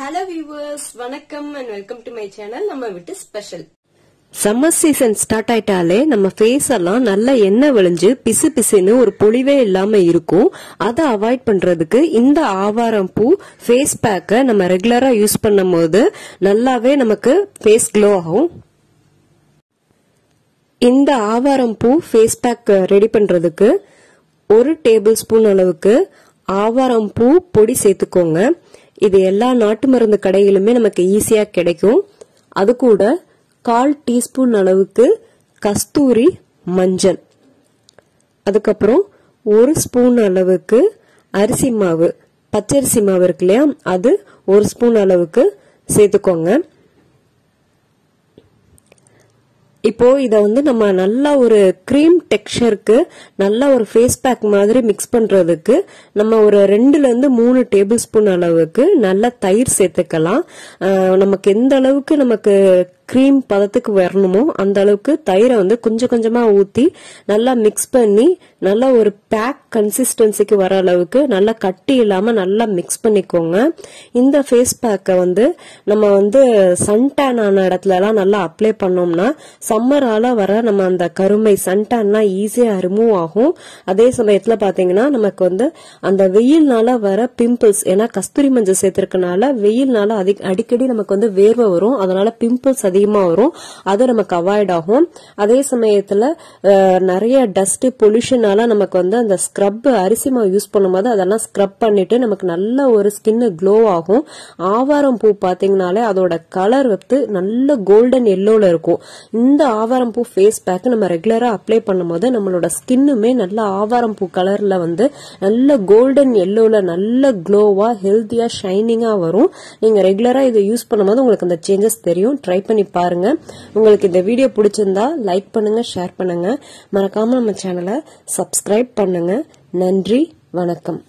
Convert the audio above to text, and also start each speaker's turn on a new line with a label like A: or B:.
A: hello viewers வணக்கம் and welcome to my channel நம்ம விட்டு ஸ்பெஷல்
B: சம்மர் சீசன் ஸ்டார்ட் ஆயிட்டாலே நம்ம ஃபேஸ் எல்லாம் நல்லா எண்ணெய் விழிஞ்சு பிசு பிசுன்னு ஒரு பொலிவே இல்லாம இருக்கும் அதை அவாய்ட் பண்றதுக்கு இந்த ஆவாரம் பூ ஃபேஸ் பேக்கை நம்ம ரெகுலரா யூஸ் பண்ணும்போது நல்லாவே நமக்கு ஃபேஸ் க்ளோ ஆகும் இந்த ஆவாரம் பூ ஃபேஸ் பேக் ரெடி பண்றதுக்கு ஒரு டேபிள் ஸ்பூன் அளவுக்கு ஆவாரம் பூ பொடி சேர்த்துக்கோங்க இது எல்லா நாட்டு மருந்து கடையிலுமே நமக்கு ஈஸியா கிடைக்கும் அது கூட கால் டீஸ்பூன் அளவுக்கு கஸ்தூரி மஞ்சள் அதுக்கப்புறம் ஒரு ஸ்பூன் அளவுக்கு அரிசி மாவு பச்சரிசி மாவு இருக்கு இல்லையா அது ஒரு ஸ்பூன் அளவுக்கு சேர்த்துக்கோங்க இப்போ இத வந்து நம்ம நல்லா ஒரு க்ரீம் டெக்ஸ்சருக்கு நல்லா ஒரு ஃபேஸ் பேக் மாதிரி மிக்ஸ் பண்றதுக்கு நம்ம ஒரு ரெண்டுல இருந்து மூணு டேபிள் ஸ்பூன் அளவுக்கு நல்லா தயிர் சேர்த்துக்கலாம் அஹ் நமக்கு எந்த அளவுக்கு நமக்கு க்ரீம் பதத்துக்கு வரணுமோ அந்த அளவுக்கு தயிரை வந்து கொஞ்சம் கொஞ்சமா ஊத்தி நல்லா மிக்ஸ் பண்ணி நல்லா ஒரு பேக் கன்சிஸ்டன்சிக்கு வர அளவுக்கு நல்லா கட்டி இல்லாம நல்லா மிக்ஸ் பண்ணிக்கோங்க இந்த ஃபேஸ் பேக்கை வந்து நம்ம வந்து சன்டேன் ஆன இடத்துல எல்லாம் நல்லா அப்ளை பண்ணோம்னா சம்மரால வர நம்ம அந்த கருமை சன்டேன்லாம் ஈஸியா ரிமூவ் ஆகும் அதே சமயத்துல பாத்தீங்கன்னா நமக்கு வந்து அந்த வெயில்னால வர பிம்பிள்ஸ் ஏன்னா கஸ்தூரி மஞ்சள் சேர்த்திருக்கனால வெயில்னால அதிக அடிக்கடி நமக்கு வந்து வேர்வை வரும் அதனால பிம்பிள்ஸ் அதிகமா வரும் அது நமக்கு அவாய்ட் ஆகும் அதே சமயத்துல அஹ், நிறைய டஸ்ட் பொல்யூஷனால நமக்கு வந்து அந்த ஸ்க்ரப் அரிசி மாவு யூஸ் பண்ணும்போது அதெல்லாம் ஸ்க்ரப் பண்ணிட்டு நமக்கு நல்ல ஒரு ஸ்கின் க்ளோ ஆகும் ஆவாரம் பூ பாத்தீங்கன்னாலே அதோட கலர் வந்து நல்ல கோல்டன் எல்லோல இருக்கும் இந்த ஆவாரம் பூ ஃபேஸ் பேக் நம்ம ரெகுலரா அப்ளை பண்ணும்போது நம்மளோட ஸ்கின்னுமே நல்ல ஆவாரம் பூ கலர்ல வந்து நல்ல கோல்டன் எல்லோல நல்ல க்ளோவா ஹெல்த்தியா ஷைனிங்கா வரும் நீங்க ரெகுலரா இதை யூஸ் பண்ணும்போது உங்களுக்கு அந்த சேஞ்சஸ் தெரியும் ட்ரை பண்ணி பாருங்க உங்களுக்கு இந்த வீடியோ பிடிச்சிருந்தா லைக் பண்ணுங்க ஷேர் பண்ணுங்க மறக்காம நம்ம சேனலை சப்ஸ்கிரைப் பண்ணுங்க நன்றி வணக்கம்